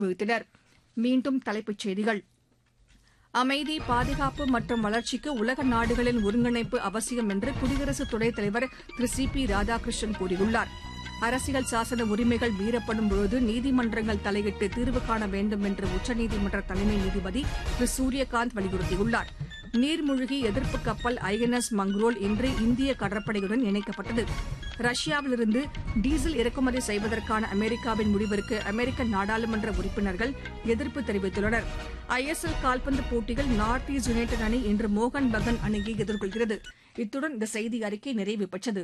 வைத்தனர் மீண்டும் தலைப்புச் செய்திகள் அமைதி பாதுகாப்பு மற்றும் வளர்ச்சிக்கு உலக நாடுகளின் ஒருங்கிணைப்பு அவசியம் என்று குடியரசு துணைத் தலைவர் திரு சி பி ராதாகிருஷ்ணன் கூறியுள்ளார் அரசியல் சாசன உரிமைகள் மீறப்படும் பொழுது நீதிமன்றங்கள் தலையிட்டு தீர்வு காண வேண்டும் என்று உச்சநீதிமன்ற தலைமை நீதிபதி திரு சூரியகாந்த் வலியுறுத்தியுள்ளார் நீர்மூழ்கி எதிர்ப்பு கப்பல் ஐஎன்எஸ் மங்ரோல் இன்று இந்திய கடற்படையுடன் இணைக்கப்பட்டது ரஷ்யாவிலிருந்து டீசல் இறக்குமதி செய்வதற்கான அமெரிக்காவின் முடிவிற்கு அமெரிக்க நாடாளுமன்ற உறுப்பினர்கள் எதிர்ப்பு தெரிவித்துள்ளனர் ஐஎஸ்எல் கால்பந்து போட்டியில் நார்த் ஈஸ்ட் யுனைடெட் அணி இன்று மோகன் பகன் அணியை எதிர்கொள்கிறது இத்துடன் இந்த செய்தி அறிக்கை நிறைவு பெற்றது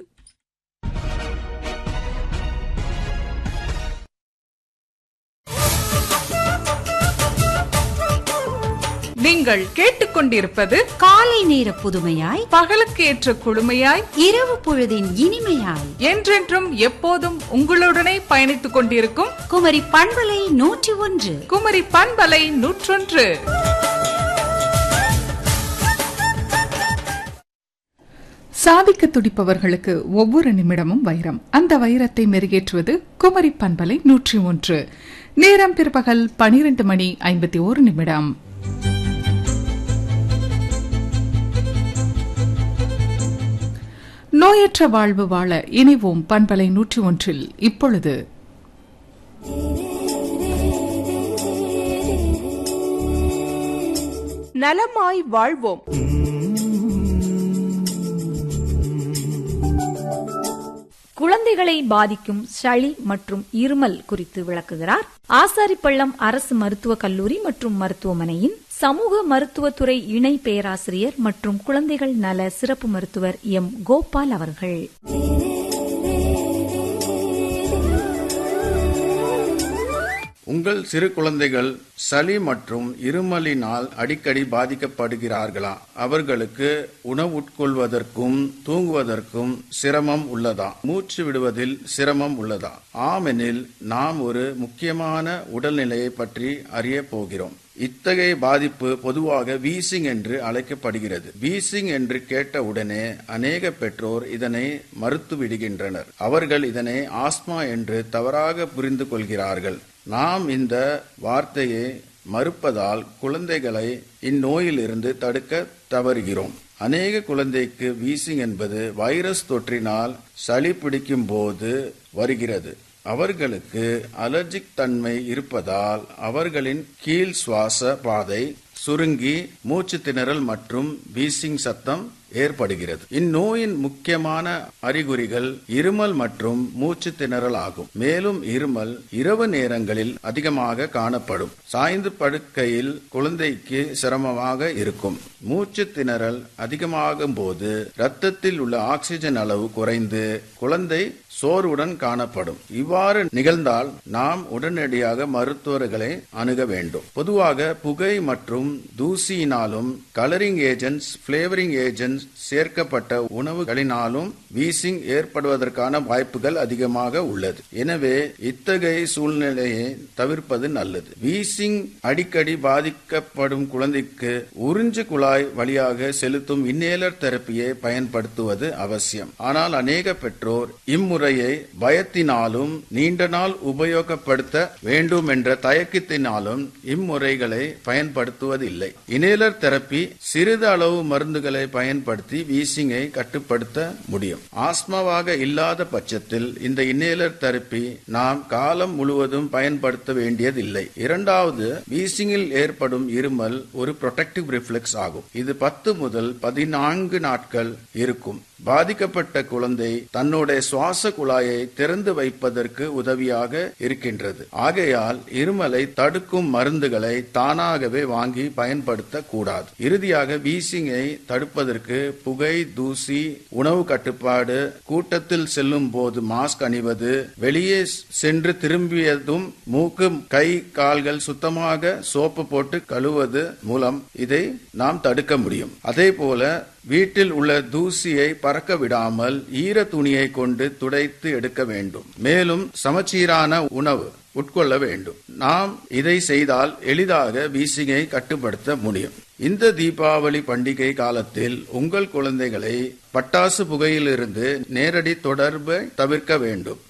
நீங்கள் கேட்டுக்கொண்டிருப்பது காலை நேர புதுமையாய் பகலுக்கு ஏற்ற குழுமையாய் இரவு பொழுதின் இனிமையாய் என்றென்றும் எப்போதும் உங்களுடனே பயணித்துக் கொண்டிருக்கும் குமரி பண்பலை நூற்றி ஒன்று குமரி பண்பலை நூற்றொன்று சாதிக்க துடிப்பவர்களுக்கு ஒவ்வொரு நிமிடமும் வைரம் அந்த வைரத்தை மெருகேற்றுவது குமரி பண்பலை நூற்றி ஒன்று நேரம் பிற்பகல் பனிரெண்டு மணி ஐம்பத்தி ஓரு நிமிடம் நோயற்ற வாழ்வு வாழ இணைவோம் பண்பலை நூற்றி ஒன்றில் இப்பொழுது நலமாய் வாழ்வோம் குழந்தைகளை பாதிக்கும் சளி மற்றும் இருமல் குறித்து விளக்குகிறார் ஆசாரிப்பள்ளம் அரசு மருத்துவக் கல்லூரி மற்றும் மருத்துவமனையின் சமூக மருத்துவத்துறை இணை பேராசிரியர் மற்றும் குழந்தைகள் நல சிறப்பு மருத்துவர் எம் கோபால் அவர்கள் உங்கள் சிறு குழந்தைகள் சளி மற்றும் இருமலினால் அடிக்கடி பாதிக்கப்படுகிறார்களா அவர்களுக்கு உணவு உட்கொள்வதற்கும் தூங்குவதற்கும் சிரமம் உள்ளதா மூச்சு விடுவதில் சிரமம் உள்ளதா ஆமெனில் நாம் ஒரு முக்கியமான உடல்நிலையை பற்றி அறிய போகிறோம் இத்தகைய பாதிப்பு பொதுவாக வீசிங் என்று அழைக்கப்படுகிறது வீசிங் என்று கேட்ட உடனே அநேக பெற்றோர் இதனை மறுத்து விடுகின்றனர் அவர்கள் இதனை ஆஸ்மா என்று தவறாக புரிந்து கொள்கிறார்கள் நாம் இந்த வார்த்தையை மறுப்பதால் குழந்தைகளை இந்நோயிலிருந்து தடுக்க தவறுகிறோம் அநேக குழந்தைக்கு வீசிங் என்பது வைரஸ் தொற்றினால் சளி பிடிக்கும் போது வருகிறது அவர்களுக்கு அலர்ஜிக் தன்மை இருப்பதால் அவர்களின் கீழ் சுவாச பாதை சுருங்கி மூச்சு திணறல் மற்றும் வீசிங் சத்தம் ஏற்படுகிறது இந்நோயின் முக்கியமான அறிகுறிகள் இருமல் மற்றும் மூச்சு திணறல் ஆகும் மேலும் இருமல் இரவு நேரங்களில் அதிகமாக காணப்படும் சாய்ந்து படுக்கையில் குழந்தைக்கு சிரமமாக இருக்கும் மூச்சு திணறல் அதிகமாகும் போது இரத்தத்தில் உள்ள ஆக்சிஜன் அளவு குறைந்து குழந்தை சோர்வுடன் காணப்படும் இவ்வாறு நிகழ்ந்தால் நாம் உடனடியாக மருத்துவர்களை அணுக வேண்டும் பொதுவாக புகை மற்றும் தூசியினாலும் கலரிங் ஏஜென்ட்ஸ் பிளேவரிங் ஏஜென்ட்ஸ் சேர்க்கப்பட்ட உணவுகளினாலும் வீசிங் ஏற்படுவதற்கான வாய்ப்புகள் அதிகமாக உள்ளது எனவே இத்தகைய சூழ்நிலையை தவிர்ப்பது நல்லது வீசிங் அடிக்கடி பாதிக்கப்படும் குழந்தைக்கு உறிஞ்சு குழாய் வழியாக செலுத்தும் இன்னேலர் தெரப்பியை பயன்படுத்துவது அவசியம் ஆனால் அநேக பெற்றோர் இம்முறையை பயத்தினாலும் நீண்ட நாள் உபயோகப்படுத்த வேண்டும் என்ற தயக்கத்தினாலும் இம்முறைகளை பயன்படுத்துவதில்லை இனேலர் தெரப்பி சிறிது அளவு மருந்துகளை பயன்படுத்தி வீசிங்கை கட்டுப்படுத்த முடியும் ஆஸ்மாவாக இல்லாத பட்சத்தில் இந்த இன்னேலர் தெரப்பி நாம் காலம் முழுவதும் பயன்படுத்த வேண்டியதில்லை இரண்டாவது வீசிங்கில் ஏற்படும் இருமல் ஒரு புரொடெக்டிவ் ரிஃப்ளெக்ஸ் ஆகும் இது பத்து முதல் பதினான்கு நாட்கள் இருக்கும் பாதிக்கப்பட்ட குழந்தை தன்னுடைய சுவாச குழாயை திறந்து வைப்பதற்கு உதவியாக இருக்கின்றது ஆகையால் இருமலை தடுக்கும் மருந்துகளை தானாகவே வாங்கி பயன்படுத்த கூடாது இறுதியாக வீசிங்கை தடுப்பதற்கு புகை தூசி உணவு கட்டுப்பாடு கூட்டத்தில் செல்லும் போது மாஸ்க் அணிவது வெளியே சென்று திரும்பியதும் மூக்கு கை கால்கள் சுத்தமாக சோப்பு போட்டு கழுவது மூலம் இதை நாம் தடுக்க முடியும் அதே போல வீட்டில் உள்ள தூசியை பறக்க விடாமல் ஈர துணியை கொண்டு துடைத்து எடுக்க வேண்டும் மேலும் சமச்சீரான உணவு உட்கொள்ள வேண்டும் நாம் இதை செய்தால் எளிதாக வீசிங்கை கட்டுப்படுத்த முடியும் இந்த தீபாவளி பண்டிகை காலத்தில் உங்கள் குழந்தைகளை பட்டாசு புகையிலிருந்து நேரடி தொடர்பை தவிர்க்க வேண்டும்